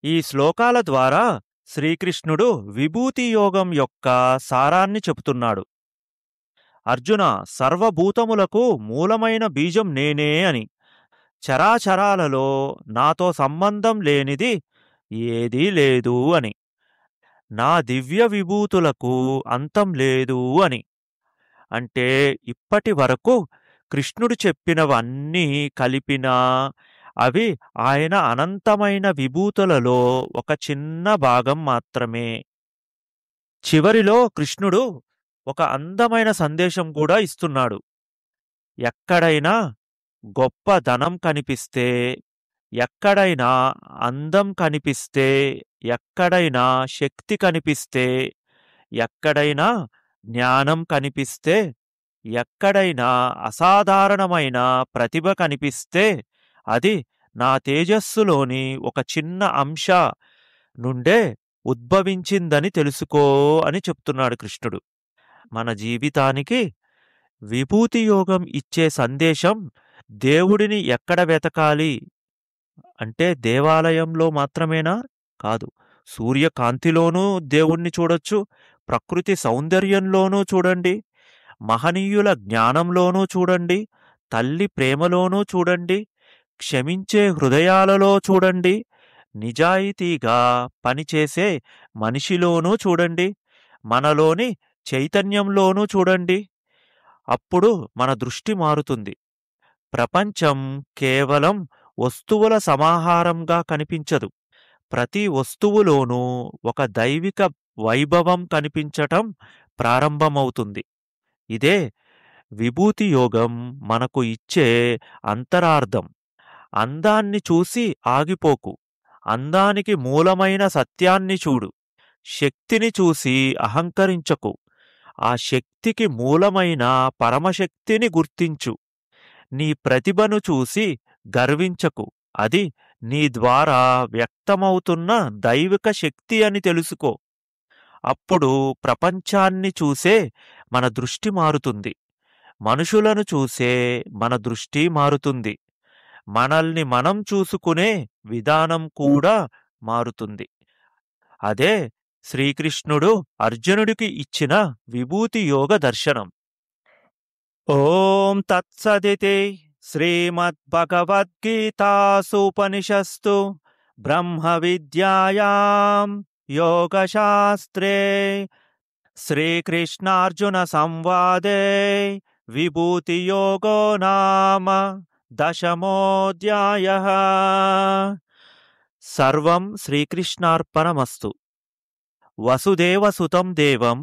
ఈ శ్లోకాల ద్వారా శ్రీకృష్ణుడు విభూతి యోగం యొక్క సారాన్ని చెబుతున్నాడు అర్జున సర్వభూతములకు మూలమైన బీజం నేనే అని చరాచరాలలో నాతో సంబంధం లేనిది ఏదీ లేదు అని నా దివ్య విభూతులకు అంతం లేదు అని అంటే ఇప్పటి వరకు కృష్ణుడు చెప్పినవన్నీ కలిపినా అవి ఆయన అనంతమైన విభూతులలో ఒక చిన్న భాగం మాత్రమే చివరిలో కృష్ణుడు ఒక అందమైన సందేశం కూడా ఇస్తున్నాడు ఎక్కడైనా గొప్ప ధనం కనిపిస్తే ఎక్కడైనా అందం కనిపిస్తే ఎక్కడైనా శక్తి కనిపిస్తే ఎక్కడైనా జ్ఞానం కనిపిస్తే ఎక్కడైనా అసాధారణమైన ప్రతిభ కనిపిస్తే అది నా తేజస్సులోని ఒక చిన్న అంశ నుండే ఉద్భవించిందని తెలుసుకో అని చెప్తున్నాడు కృష్ణుడు మన జీవితానికి విభూతి యోగం ఇచ్చే సందేశం దేవుడిని ఎక్కడ వెతకాలి అంటే దేవాలయంలో మాత్రమేనా కాదు సూర్యకాంతిలోనూ దేవుణ్ణి చూడొచ్చు ప్రకృతి సౌందర్యంలోనూ చూడండి మహనీయుల జ్ఞానంలోనూ చూడండి తల్లి ప్రేమలోనూ చూడండి క్షమించే హృదయాలలో చూడండి నిజాయితీగా పనిచేసే మనిషిలోనూ చూడండి మనలోని చైతన్యంలోనూ చూడండి అప్పుడు మన దృష్టి మారుతుంది ప్రపంచం కేవలం వస్తువుల సమాహారంగా కనిపించదు ప్రతి వస్తువులోనూ ఒక దైవిక వైభవం కనిపించటం ప్రారంభమవుతుంది ఇదే విభూతి యోగం మనకు ఇచ్చే అంతరార్థం అందాన్ని చూసి ఆగిపోకు అందానికి మూలమైన సత్యాన్ని చూడు శక్తిని చూసి అహంకరించకు ఆ శక్తికి మూలమైన పరమశక్తిని గుర్తించు నీ ప్రతిభను చూసి గర్వించకు అది నీ ద్వారా వ్యక్తమవుతున్న దైవిక శక్తి అని తెలుసుకో అప్పుడు ప్రపంచాన్ని చూసే మన దృష్టి మారుతుంది మనుషులను చూసే మన దృష్టి మారుతుంది మనల్ని మనం చూసుకునే విధానం కూడా మారుతుంది అదే శ్రీకృష్ణుడు అర్జునుడికి ఇచ్చిన విభూతి యోగ దర్శనం ఓం తత్సదితి శ్రీమద్భగవద్గీతాసూపనిషస్తు బ్రహ్మ విద్యాయాం యోగశాస్త్రే శ్రీకృష్ణార్జున సంవాదే విభూతి యోగో నామ దశమోధ్యాయ సర్వం శ్రీకృష్ణార్పణమస్తు వసుదేవసుతం దేవం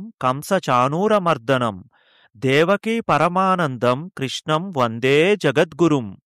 కంసచానూరమర్దనం దేవకీ పరమానందం కృష్ణం వందే జగద్గురుం